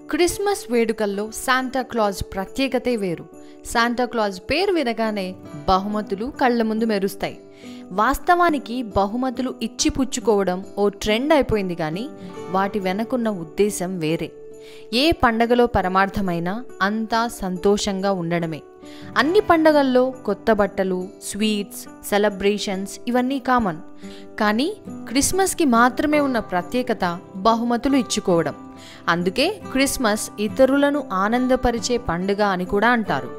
Christmas వేడుకల్లో Santa Claus ప్రత్యేకతే వేరు Santa Claus పేరు వినగానే బహుమతులు కళ్ళ ముందు మెరుస్తాయి వాస్తవానికి బహుమతులు ఇచ్చి పుచ్చుకోవడం ఓ ట్రెండ్ అయిపోయింది కానీ వాటి వెనకున్న ఉద్దేశం వేరే ఏ పండగలో పరమార్థమైనా అంతా సంతోషంగా ఉండడమే అన్ని పండగల్లో కొత్త బట్టలు స్వీట్స్ సెలబ్రేషన్స్ ఇవన్నీ కామన్ కానీ క్రిస్మస్కి మాత్రమే ఉన్న ప్రత్యేకత బహుమతులు ఇచ్చుకోవడం అందుకే క్రిస్మస్ ఇతరులను ఆనందపరిచే పండుగ అని కూడా అంటారు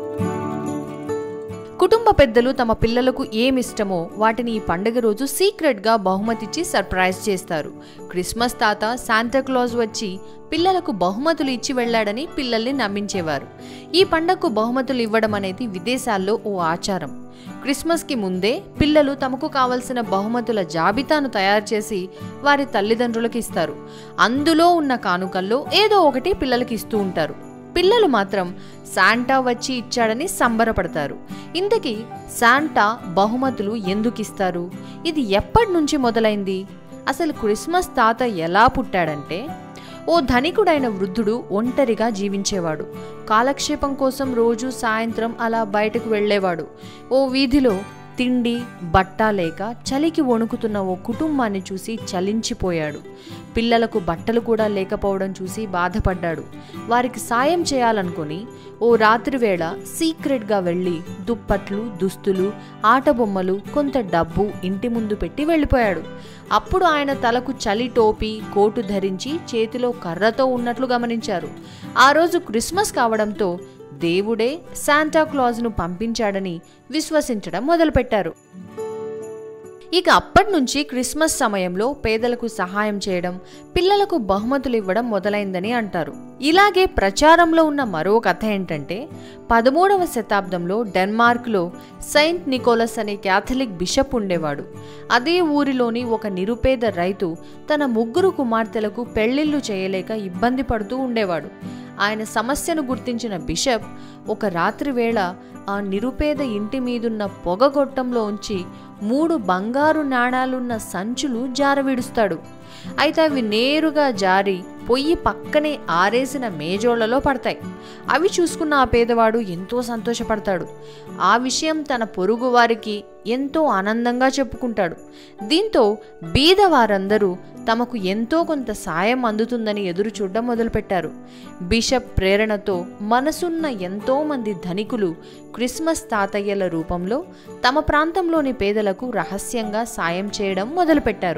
కుటుంబ పెద్దలు తమ పిల్లలకు ఏమిష్టమో వాటిని ఈ పండుగ రోజు సీక్రెట్గా బహుమతిచ్చి సర్ప్రైజ్ చేస్తారు క్రిస్మస్ తాత శాంటాక్లాజ్ వచ్చి పిల్లలకు బహుమతులు ఇచ్చి వెళ్ళాడని పిల్లల్ని నమ్మించేవారు ఈ పండగకు బహుమతులు ఇవ్వడం అనేది విదేశాల్లో ఓ ఆచారం క్రిస్మస్కి ముందే పిల్లలు తమకు కావలసిన బహుమతుల జాబితాను తయారు చేసి వారి తల్లిదండ్రులకు ఇస్తారు అందులో ఉన్న కానుకల్లో ఏదో ఒకటి పిల్లలకి ఇస్తూ ఉంటారు పిల్లలు మాత్రం శాంటా వచ్చి ఇచ్చాడని సంబరపడతారు ఇంతకీ శాంటా బహుమతులు ఎందుకు ఇస్తారు ఇది ఎప్పటి నుంచి మొదలైంది అసలు క్రిస్మస్ తాత ఎలా పుట్టాడంటే ఓ ధనికుడైన వృద్ధుడు ఒంటరిగా జీవించేవాడు కాలక్షేపం కోసం రోజు సాయంత్రం అలా బయటకు వెళ్ళేవాడు ఓ వీధిలో తిండి బట్ట లేక చలికి వణుకుతున్న ఓ కుటుంబాన్ని చూసి చలించిపోయాడు పిల్లలకు బట్టలు కూడా లేకపోవడం చూసి బాధపడ్డాడు వారికి సాయం చేయాలనుకుని ఓ రాత్రి వేళ సీక్రెట్గా వెళ్ళి దుప్పట్లు దుస్తులు ఆట బొమ్మలు కొంత డబ్బు ఇంటి ముందు పెట్టి వెళ్ళిపోయాడు అప్పుడు ఆయన తలకు చలి టోపీ కోటు ధరించి చేతిలో కర్రతో ఉన్నట్లు గమనించారు ఆ రోజు క్రిస్మస్ కావడంతో దేవుడే శాంటాక్లాజ్ను పంపించాడని విశ్వసించడం మొదలుపెట్టారు ఇక అప్పటి నుంచి క్రిస్మస్ సమయంలో పేదలకు సహాయం చేయడం పిల్లలకు బహుమతులు ఇవ్వడం మొదలైందని అంటారు ఇలాగే ప్రచారంలో ఉన్న మరో కథ ఏంటంటే పదమూడవ శతాబ్దంలో డెన్మార్క్లో సెయింట్ నికోలస్ అనే క్యాథలిక్ బిషప్ ఉండేవాడు అదే ఊరిలోని ఒక నిరుపేద రైతు తన ముగ్గురు కుమార్తెలకు పెళ్లిళ్లు చేయలేక ఇబ్బంది పడుతూ ఉండేవాడు ఆయన సమస్యను గుర్తించిన బిషప్ ఒక రాత్రి వేళ ఆ నిరుపేద ఇంటి మీదున్న పొగగొట్టంలో ఉంచి మూడు బంగారు నాణాలున్న సంచులు జారవిడుస్తాడు అయితే అవి నేరుగా జారి పొయ్యి పక్కనే ఆరేసిన మేజోళ్లలో పడతాయి అవి చూసుకున్న ఆ పేదవాడు ఎంతో సంతోషపడతాడు ఆ విషయం తన పొరుగు వారికి ఎంతో ఆనందంగా చెప్పుకుంటాడు దీంతో బీద వారందరూ తమకు ఎంతో కొంత సాయం అందుతుందని ఎదురు చూడడం మొదలుపెట్టారు బిషప్ ప్రేరణతో మనసున్న ఎంతో మంది ధనికులు క్రిస్మస్ తాతయ్యల రూపంలో తమ ప్రాంతంలోని పేదలకు రహస్యంగా సాయం చేయడం మొదలుపెట్టారు